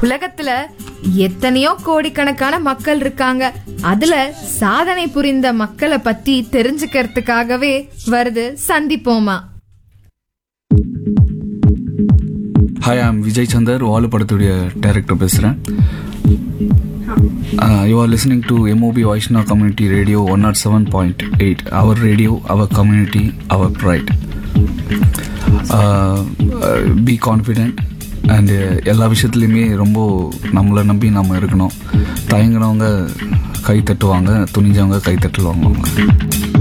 உலகத்துல எத்தனையோ கோடிக்கணக்கான மக்கள் இருக்காங்க அதுல சாதனை புரிந்த மக்களை பத்தி தெரிஞ்சுக்கிறதுக்காகவே வருது சந்திப்போமா ஹாய் ஐம் விஜய் சந்தர் வாலு படத்துடைய டைரக்டர் பேசுகிறேன் you are listening to MOP Vaishnava community radio one nought seven point eight our radio our community our pride be confident and எல்லா விஷயத்துலையுமே ரொம்ப நம்மளை நம்பி நம்ம இருக்கணும் தயங்குனவங்க கை தட்டுவாங்க துணிஞ்சவங்க கை தட்டுவாங்க